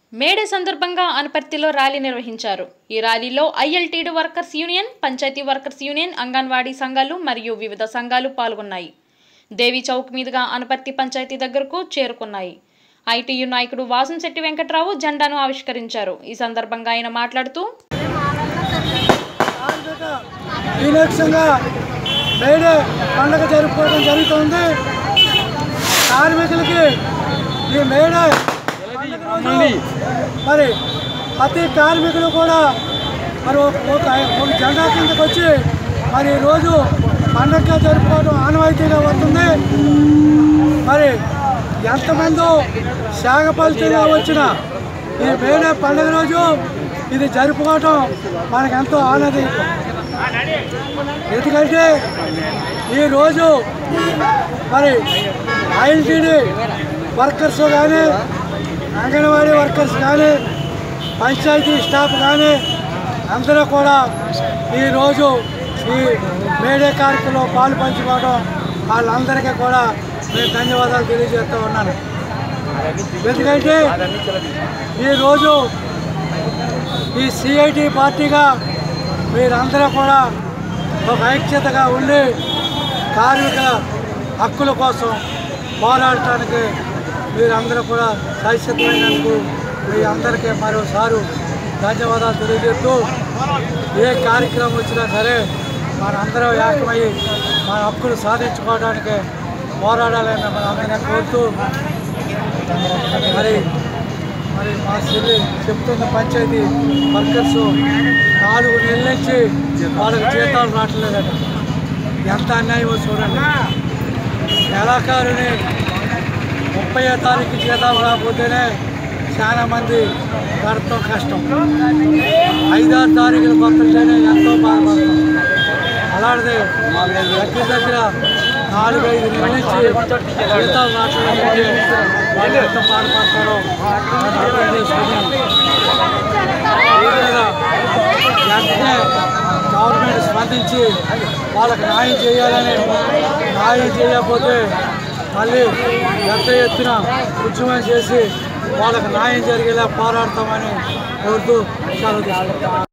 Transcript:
May Day సందర్భంగా అనపర్తిలో rally నిర్వహించారు ఈ ర్యాలీలో ILTD workers union panchayat workers union anganwadi సంఘాలు మరియు వివిధ సంఘాలు పాల్గొన్నాయి దేవి చౌక్ మీదుగా అనపర్తి పంచాయతీ దగ్గరకు చేరుకున్నాయి ఐటీయు నాయకుడు వాసంశెట్టి వెంకట్రావు జెండాను ఆవిష్కరించారు ఈ సందర్భంగా ఆయన మాట్లాడుతూ విలక్షంగా మేడే పండుగ జరుపుకోవడం జరుగుతుంది కార్మికులకి ఈ మేడే పండుగ రోజు మరి ప్రతి కార్మికులు కూడా మరి ఒక ఒక- ఒక జెండా కిందకు వచ్చి మరి ఈరోజు పండగగా జరుపుకోవడం ఆనవాయితీగా వస్తుంది మరి ఎంతమందో శాగపల్తిగా వచ్చిన ఈ మేడే పండుగ రోజు ఇది జరుపుకోవటం మనకు ఎంతో ఆనందం ఎందుకంటే ఈరోజు మరి ఐఎల్టీడీ వర్కర్స్ కానీ అంగన్వాడీ వర్కర్స్ కానీ పంచాయతీ స్టాఫ్ కానీ అందరూ కూడా ఈరోజు ఈ మేడే కార్యక్రమంలో పాలు పంచుకోవడం వాళ్ళందరికీ కూడా నేను ధన్యవాదాలు తెలియజేస్తూ ఉన్నాను ఎందుకంటే ఈరోజు ఈ సిఐటి పార్టీగా మీరందరూ కూడా ఒక ఐక్యతగా ఉండి కార్మిక హక్కుల కోసం పోరాడటానికి మీరందరూ కూడా సహిసిద్ధమైనందుకు మీ అందరికీ మరోసారి ధన్యవాదాలు తెలియజేస్తూ ఏ కార్యక్రమం వచ్చినా సరే మనందరం ఏకమయ్యి మన హక్కులు సాధించుకోవడానికి పోరాడాలని మనందరం కోరుతూ మరి మరి మా చెల్లి చెప్తున్న పంచాయతీ వర్కర్స్ నాలుగు నెలల నుంచి వాళ్ళకి జీతాలు రావట్లేదట ఎంత అన్యాయమో చూడండి నెలాఖరుని ముప్పై తారీఖు జీతాలు రాకపోతేనే చాలా మంది గడపడం కష్టం ఐదారు తారీఖులు పంపితేనే ఎంతో బాధపడతాం అలాంటిది దగ్గర దగ్గర నాలుగు ఐదు నెలల నుంచి జీతాలు రావట్లేదంటే వాళ్ళు ఎంత బాధపడతారో మనం అర్థం చేసుకుని దీని మీద వెంటనే గవర్నమెంట్ స్పందించి వాళ్ళకి న్యాయం చేయాలని న్యాయం చేయకపోతే మళ్ళీ పెద్ద ఎత్తున ఉద్యమం చేసి వాళ్ళకి న్యాయం జరిగేలా పోరాడతామని కోరుతూ సెలవు తీసుకుంటాం